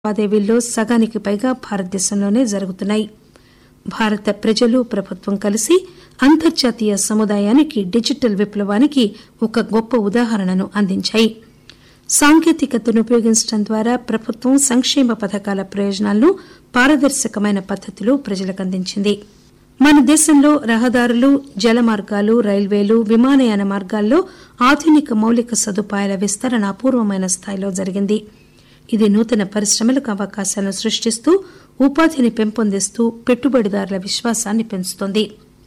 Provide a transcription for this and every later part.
లావాదేవీల్లో సగానికి పైగా భారతదేశంలోనే జరుగుతున్నాయి భారత ప్రజలు ప్రభుత్వం కలిసి అంతర్జాతీయ సముదాయానికి డిజిటల్ విప్లవానికి ఒక గొప్ప ఉదాహరణను అందించాయి సాంకేతికతను ఉపయోగించడం ద్వారా ప్రభుత్వం సంక్షేమ పథకాల ప్రయోజనాలను పారదర్శకమైన పద్దతిలో ప్రజలకు అందించింది మన దేశంలో రహదారులు జలమార్గాలు రైల్వేలు విమానయాన మార్గాల్లో ఆధునిక మౌలిక సదుపాయాల విస్తరణ అపూర్వమైన స్థాయిలో జరిగింది ఇది నూతన పరిశ్రమలకు అవకాశాలను సృష్టిస్తూ ఉపాధిని పెంపొందిస్తూ పెట్టుబడిదారుల విశ్వాసాన్ని పెంచుతోంది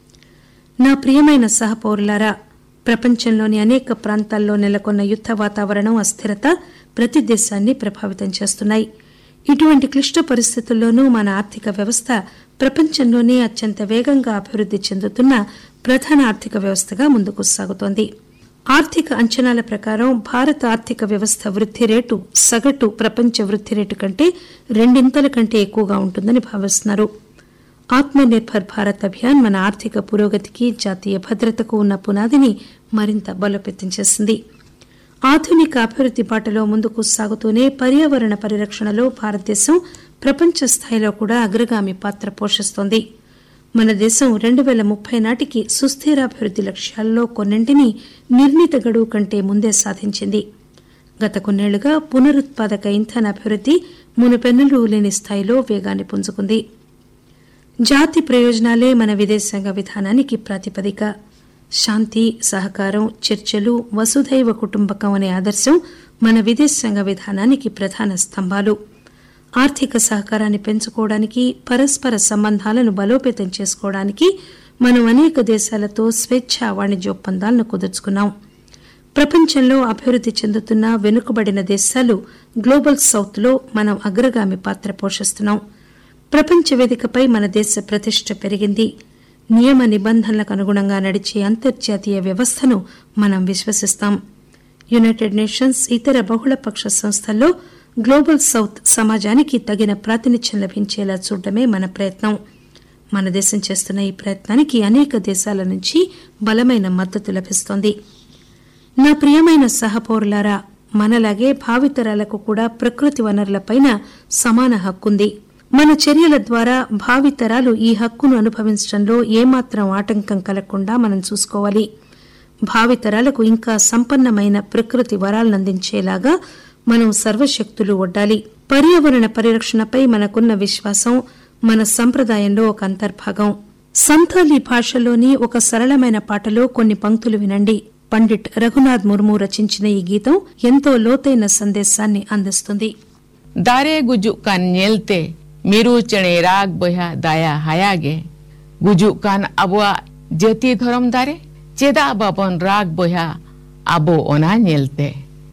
నా ప్రియమైన సహపౌరులారా ప్రపంచంలోని అనేక ప్రాంతాల్లో నెలకొన్న యుద్ద వాతావరణం అస్థిరత ప్రతి దేశాన్ని ప్రభావితం చేస్తున్నాయి ఇటువంటి క్లిష్ట పరిస్థితుల్లోనూ మన ఆర్థిక వ్యవస్థ ప్రపంచంలోనే అత్యంత వేగంగా అభివృద్ది చెందుతున్న ప్రధాన ఆర్థిక వ్యవస్థగా ముందుకు సాగుతోంది ఆర్థిక అంచనాల ప్రకారం భారత ఆర్థిక వ్యవస్థ వృద్ది రేటు సగటు ప్రపంచ వృద్ది రేటు కంటే రెండింతల కంటే ఎక్కువగా ఉంటుందని భావిస్తున్నారు ఆత్మ నిర్భర్ భారత్ అభియాన్ మన ఆర్థిక పురోగతికి జాతీయ భద్రతకు ఉన్న పునాదిని మరింత బలోపేతం చేసింది ఆధునిక అభివృద్ది బాటలో ముందుకు సాగుతూనే పర్యావరణ పరిరక్షణలో భారతదేశం ప్రపంచ స్థాయిలో కూడా అగ్రగామి పాత్ర పోషిస్తోంది మన దేశం రెండు పేల ముప్పై నాటికి సుస్థిరాభివృద్ది లక్ష్యాల్లో కొన్నింటిని నిర్ణీత గడువు కంటే ముందే సాధించింది గత కొన్నేళ్లుగా పునరుత్పాదక ఇంధన అభివృద్ది మునుపెన్నడూ లేని స్థాయిలో వేగాన్ని పుంజుకుంది జాతి ప్రయోజనాలే మన విదేశాంగ విధానానికి ప్రాతిపదిక శాంతి సహకారం చర్చలు వసుధైవ కుటుంబకం అనే ఆదర్శం మన విదేశాంగ విధానానికి ప్రధాన స్తంభాలు ఆర్థిక సహకారాన్ని పెంచుకోవడానికి పరస్పర సంబంధాలను బలోపేతం చేసుకోవడానికి మనం అనేక దేశాలతో స్వేచ్ఛ వాణిజ్య ఒప్పందాలను కుదుర్చుకున్నాం ప్రపంచంలో అభివృద్ది చెందుతున్న వెనుకబడిన దేశాలు గ్లోబల్ సౌత్ లో మనం అగ్రగామి పాత్ర పోషిస్తున్నాం ప్రపంచ వేదికపై మన దేశ ప్రతిష్ట పెరిగింది నియమ నిబంధనలకు అనుగుణంగా నడిచే అంతర్జాతీయ వ్యవస్థను మనం విశ్వసిస్తాం యునైటెడ్ నేషన్స్ ఇతర బహుళపక్ష సంస్థల్లో గ్లోబల్ సౌత్ సమాజానికి తగిన ప్రాతినిధ్యం లభించేలా చూడడమే మన ప్రయత్నం మన దేశం చేస్తున్న ఈ ప్రయత్నానికి అనేక దేశాల నుంచి బలమైన మద్దతు లభిస్తోంది నా ప్రియమైన సహపౌరులారా మనలాగే భావితరాలకు కూడా ప్రకృతి వనరులపైన సమాన హక్కుంది మన చర్యల ద్వారా భావితరాలు ఈ హక్కును అనుభవించడంలో ఏమాత్రం ఆటంకం కలగకుండా మనం చూసుకోవాలి భావితరాలకు ఇంకా సంపన్నమైన ప్రకృతి వరాలను అందించేలాగా మనం సర్వశక్తులు ఒడ్డాలి పర్యావరణ పరిరక్షణపై మనకున్న విశ్వాసం మన సంప్రదాయంలో ఒక అంతర్భాగం సంతాలీ భాషలోని ఒక సరళమైన పాటలో కొన్ని పంక్తులు వినండి పండిట్ రఘునాథ్ ముర్ము రచించిన ఈ గీతం ఎంతో లోతైన సందేశాన్ని అందిస్తుంది दारे गुजु कान नेलते मिरु चणे राग बया दाया हायागे गुजु कान अबुआ जति धरम दारे चेदा बाबन राग बया అబో ఒనా నేల్తే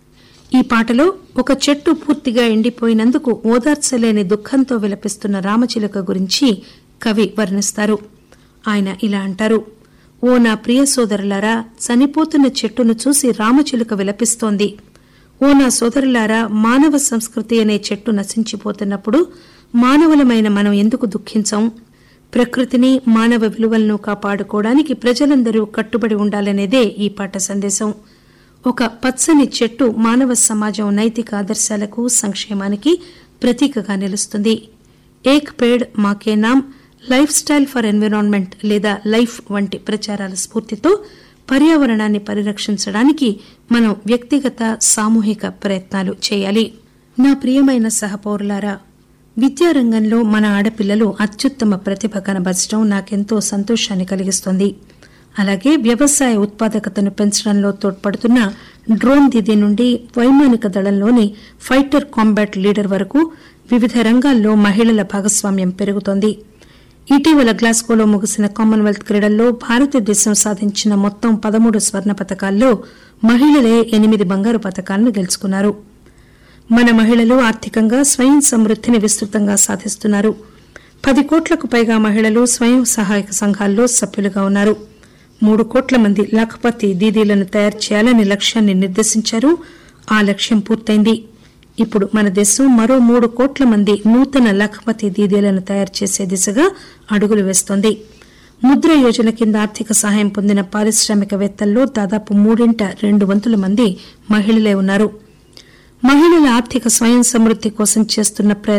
ఈ పాటలో ఒక చెట్టు పూర్తిగా ఎండిపోయినందుకు ఓదార్చలేని దుఃఖంతో విలపిస్తున్న రామచిలుక గురించి కవి వర్ణిస్తారు ఆయన ఇలా అంటారు ఓ నా ప్రియ సోదరులారా చనిపోతున్న చెట్టును చూసి రామచిలుక విలపిస్తోంది ఓ నా సోదరులారా మానవ సంస్కృతి అనే చెట్టు నశించిపోతున్నప్పుడు మానవులమైన మనం ఎందుకు దుఃఖించం ప్రకృతిని మానవ విలువలను కాపాడుకోవడానికి ప్రజలందరూ కట్టుబడి ఉండాలనేదే ఈ పాట సందేశం ఒక పచ్చని చెట్టు మానవ సమాజం నైతిక ఆదర్శాలకు సంక్షేమానికి ప్రతీకగా నిలుస్తుంది ఏక్ పేడ్ మాకే నామ్ లైఫ్ స్టైల్ ఫర్ ఎన్విరాన్మెంట్ లేదా లైఫ్ వంటి ప్రచారాల స్ఫూర్తితో పర్యావరణాన్ని పరిరక్షించడానికి మనం వ్యక్తిగత సామూహిక ప్రయత్నాలు చేయాలి నా ప్రియమైన సహపౌరులారా విద్యారంగంలో మన ఆడపిల్లలు అత్యుత్తమ ప్రతిభ కనబరచడం నాకెంతో సంతోషాన్ని కలిగిస్తోంది అలాగే వ్యవసాయ ఉత్పాదకతను పెంచడంలో తోడ్పడుతున్న డ్రోన్ దీదీ నుండి వైమానిక దళంలోని ఫైటర్ కాంబాట్ లీడర్ వరకు వివిధ రంగాల్లో మహిళల భాగస్వామ్యం పెరుగుతోంది ఇటీవల గ్లాస్గోలో ముగిసిన కామన్వెల్త్ క్రీడల్లో భారతదేశం సాధించిన మొత్తం పదమూడు స్వర్ణ పతకాల్లో మహిళలే ఎనిమిది బంగారు పతకాలను గెలుచుకున్నారు మన మహిళలు ఆర్థికంగా స్వయం సమృద్దిని విస్తృతంగా సాధిస్తున్నారు పది కోట్లకు పైగా మహిళలు స్వయం సహాయక సంఘాల్లో సభ్యులుగా ఉన్నారు మూడు కోట్ల మంది లఖపతి దీదీలను తయారు చేయాలని లక్ష్యాన్ని నిర్దేశించారు ఆ లక్ష్యం పూర్తయింది ఇప్పుడు మన దేశం మరో మూడు కోట్ల మంది నూతన లఖపతి దీదీలను తయారు చేసే దిశగా అడుగులు వేస్తోంది ముద్ర యోజన కింద ఆర్థిక సహాయం పొందిన పారిశ్రామికవేత్తల్లో దాదాపు మూడింట రెండు వంతుల మంది మహిళలే ఉన్నారు మహిళల ఆర్థిక స్వయం సమృద్ది కోసం చేస్తున్న ప్రయత్నాలు